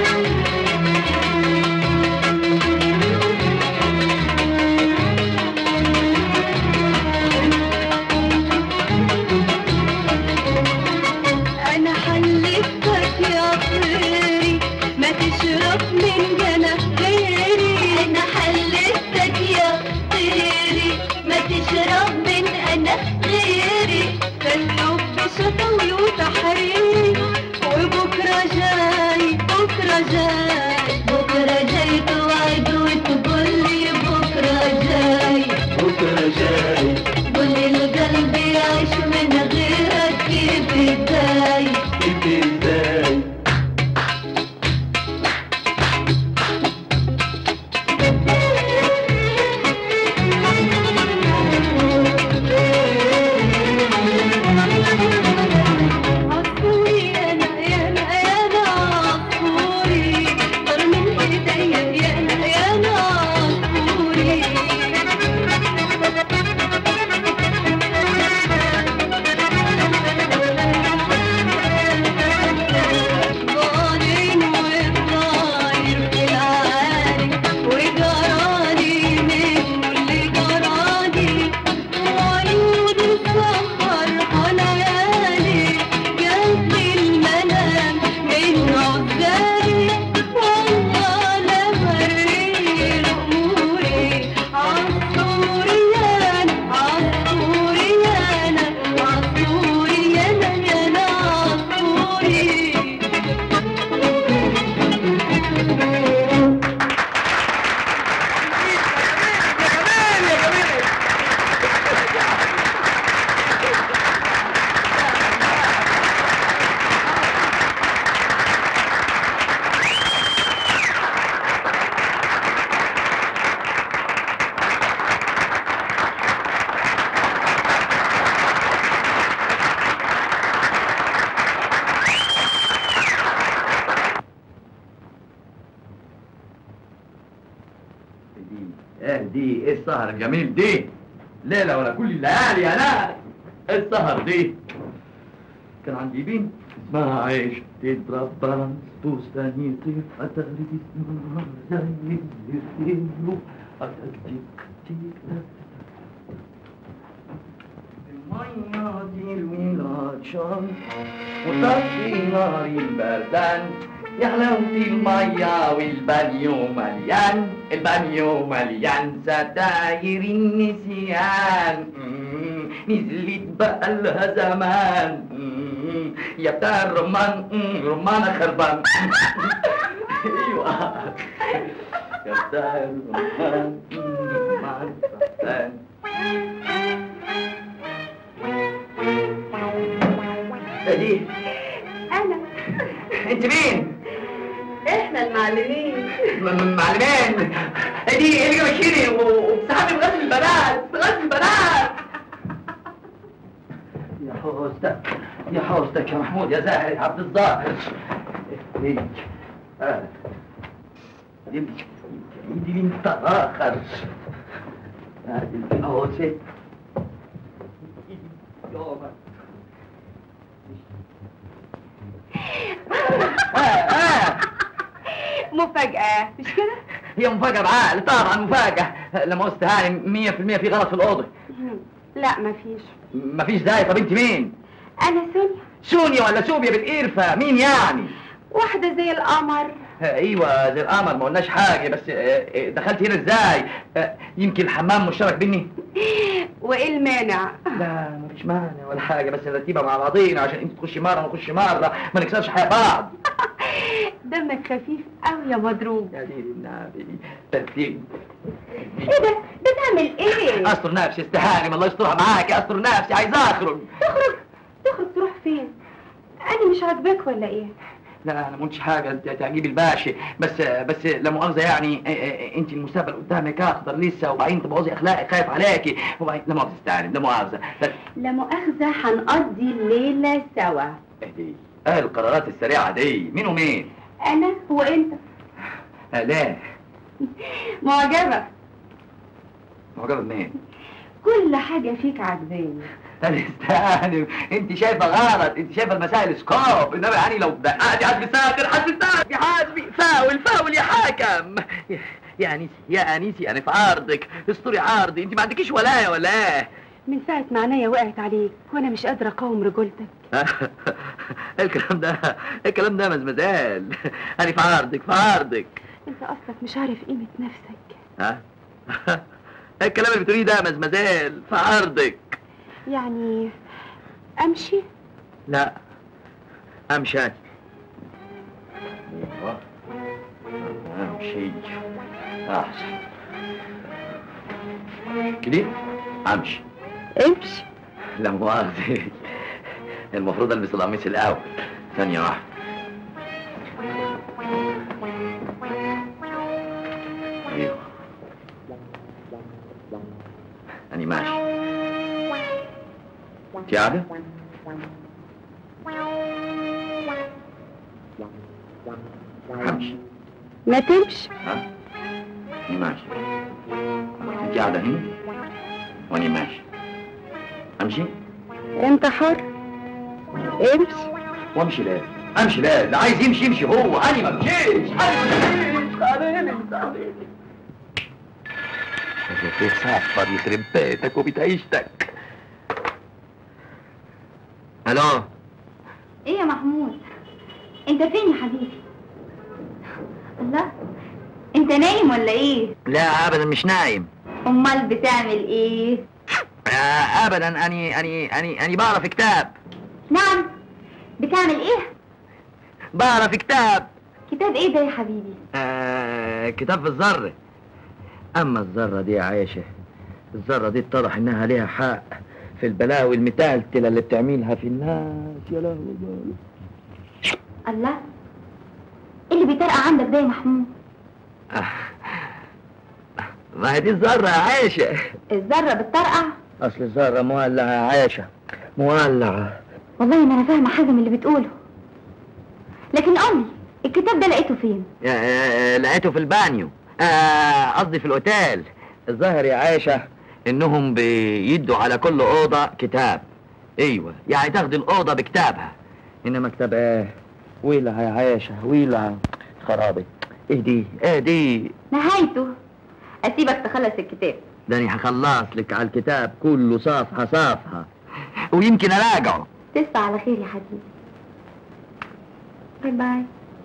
انا حلفتك يا طيري ما تشرب من جنى غيري انا حلفتك يا طيري ما تشرب من انا غيري فالحب شطوي وتحرير وبكره جاي بكره جاي بكره جاي توعد وتقول لي بكره جاي بكرة جاي قول القلب يعيش من غيرك كيف ازاي انت ازاي عصفوري انا يا انا يا انا عصفوري طار من ايديا يا انا يا انا عصفوري ضارين والطاير في العالي وجراني منه اللي جراني وعيون السهر ليالي جاب المنام من عزالي والله لا برير اموري عصفوريان عصفوريان عصفوريان يا انا عصفوري دي ايه دي ايه السهر الجميل دي ليلة ولا كل الليالي يا لا ايه السهر دي كان عندي بنت اسمها عيش تضرب بالانس بوستاني يطير أتغرب اسمها زي الريو المية دي العطشان وطفي نار البردان يا حلاوة المية والبانيو مليان البانيو مليان ستاير النسيان مم، نزلت بقى لها زمان مم، يا بتاع الرمان مم، رمانة خربان ايوه يا بتاع الرمان مم، رمانة خربان ايه دي انا انت مين؟ احنا المعلمين م- م- معلمين ايه دي ايه اللي جابك هنا و- وبتسحبي بغسل البنات بغسل البنات يا حوستك يا حوستك يا محمود يا زاهر يا عبد الظاهر ايه آه. دي دي بنت اخر هذه الحوسه يومك آه آه مفاجأة مش كده؟ هي مفاجأة بعقل طبعا مفاجأة لما قلت هاني 100% في غلط في الأوضة لا مفيش مفيش داعي طب أنت مين؟ أنا سونيا سونيا ولا سوبيا بالقرفة مين يعني؟ واحدة زي القمر آه، ايوه زي القمر ما قلناش حاجه بس آه، آه، دخلت هنا ازاي آه، يمكن الحمام مشترك بيني وإيه المانع؟ لا مفيش مانع ولا حاجه بس نرتبها مع بعضينا عشان انت تخشي مره وانا اخش مره ما نكسرش حياه بعض دمك خفيف قوي يا مضروب يا دين النبي ترتيب ايه ده؟ بتعمل ايه؟ استر نفسي استهانم الله يسترها معاك استر نفسي عايز اخرج تخرج تخرج تروح فين؟ أنا مش عاجباك ولا ايه؟ لا انا ما قلتش حاجه انت تعجبي الباشا بس بس لا مؤاخذه يعني آه، آه، انت المستقبل قدامك اخضر لسه وبعدين تبوظي اخلاقي خايف عليكي وبعدين لا مؤاخذه استعلم لا مؤاخذه بس لا مؤاخذة هنقضي الليلة سوا اهدي ايه القرارات السريعه دي مين ومين أنا وأنت آه لا معجبة معجبه بمين كل حاجة فيك عجباني انا استهانم انت شايفه غلط انت شايفه المسائل سكوب انما يعني لو دققتي حد بيسافر حد بيسافر حاسبي يا انيسي يا انيسي انا في عرضك استوري عرضي انت ما عندكيش ولايه ولا ايه من ساعة ما عينيا وقعت عليك وانا مش قادرة اقاوم رجولتك الكلام ده الكلام ده مزمزال انا في عرضك في عرضك انت اصلك مش عارف قيمة نفسك ها الكلام اللي بتقوليه ده مزمزال في عرضك يعني امشي لا امشي أنا. ايوه امشي احسن كده امشي امشي لا مؤاخذة المفروض البس القميص الاول ثانية واحدة ايوه أنا ماشي انت قاعدة؟ همشي ما تمشي ها؟ أنا ماشي انت قاعدة هنا وأنا ماشي أمشي؟ انت حر امشي وامشي لا امشي لا اللي عايز يمشي يمشي هو انا ما امشيش انا ما امشيش تعالي تعالي بتسافر يخرب بيتك وبتعيشتك الو ايه يا محمود انت فين يا حبيبي الله انت نايم ولا ايه لا ابدا مش نايم امال بتعمل ايه آه ابدا اني اني اني اني بقرا في كتاب نعم بتعمل ايه بقرا في كتاب كتاب ايه ده يا حبيبي آه كتاب في الذرة أما الذرة دي يا عايشة الذرة دي اتضح إنها ليها حق في البلاوي المتالتلة اللي بتعملها في الناس يا لهوي الله ايه اللي بيطرقع عندك ده يا محمود آه. ما هي دي الذرة يا عايشة الذره بتطرقع أصل الذرة مولعة يا عايشة مولعة والله ما انا فاهمه حاجه من اللي بتقوله لكن قولي الكتاب ده لقيته فين يا- آه، لقيته في البانيو آه، قصدي في الأوتيل الظاهر يا عايشة إنهم بيدوا على كل أوضة كتاب أيوة يعني تاخدي الأوضة بكتابها إنما كتاب إيه ويلها يا عايشة ويلها خرابي إيه دي إيه دي نهايته اسيبك تخلص الكتاب ده أنا هخلص لك على الكتاب كله صفحة صفحة ويمكن أراجعه تصبح على خير يا حبيبي باي باي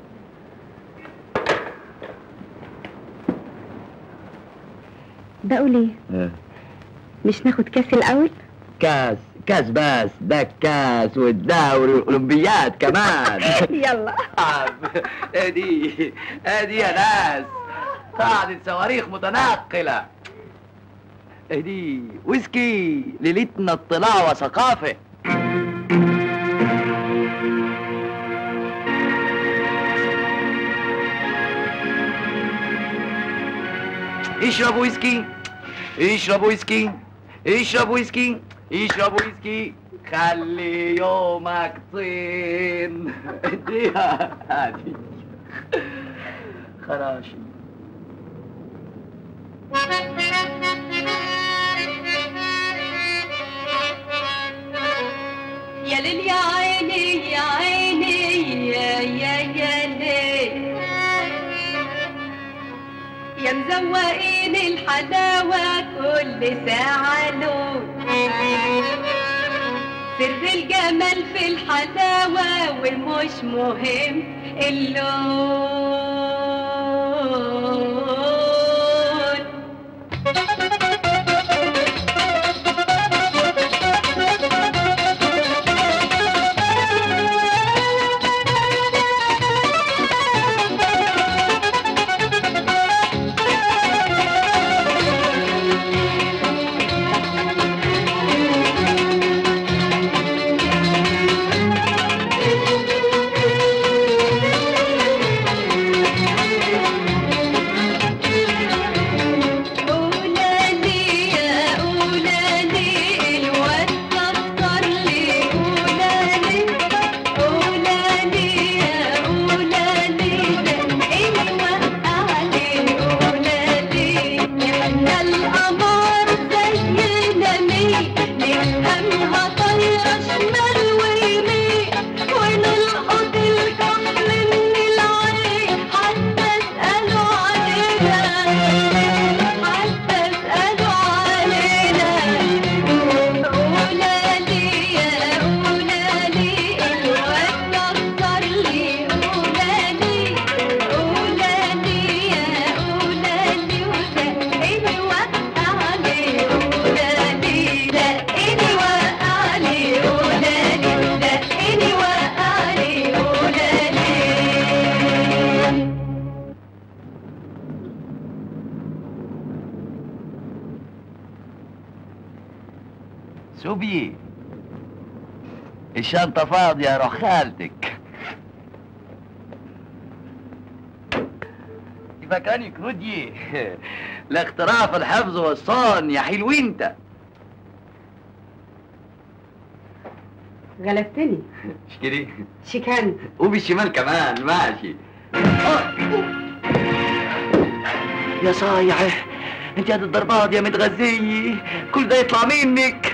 بقول ايه إيه. مش ناخد كاس الاول كاس كاس بس ده الكاس والدوري والأولمبياد كمان يلا ادي ادي يا ناس قاعدة صواريخ متنقلة ادي ويسكي ليلتنا اطلاع وثقافة اشرب ويسكي اشرب ويسكي اشرب ويسكي اشرب ويسكي خلي يومك طين اديها هادي خراشي يا ليل يا عيني يا عيني يا يا يا ليل يا مزوقين الحلاوة كل ساعة لون سر الجمال في الحلاوة ومش مهم اللون سوبي الشنطة فاضية روح خالتك مكانك رودي الاختراع في الحفظ والصان يا حلو انت غلبتني اشكري شيكان وبالشمال كمان ماشي يا صايعة انت هاد الضربات يا متغذية كل ده يطلع منك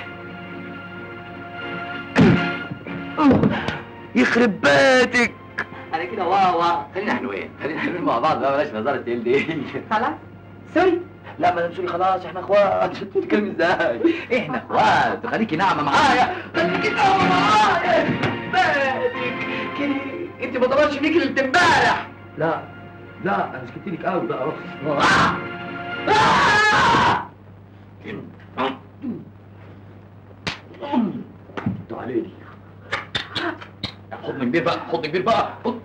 يخرب بيتك انا كده واوا خلينا حلوين خلينا حلوين مع بعض بقى بلاش نظرة تقل دي خلاص سوري لا ما سوري خلاص احنا اخوات انت بتتكلمي ازاي احنا اخوات خليكي ناعمه معايا خليكي ناعمه معايا بالك كده انت ما ضربش فيك اللي امبارح لا لا انا سكت لك قوي بقى تعالي لي حضن كبير بقى حضن كبير بقى حضن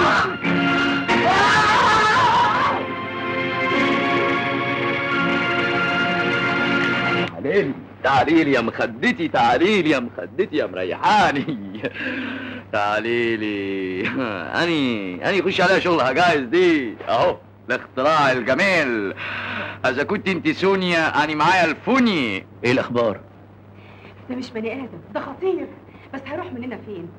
تعالي لي تعالي لي يا مخدتي تعالي لي يا مخدتي يا مريحاني تعالي لي اني اني خش عليها شغلها جايز دي اهو الاختراع الجميل اذا كنت انت سونيا اني معايا الفوني ايه الاخبار ده مش بني ادم ده خطير بس هيروح مننا فين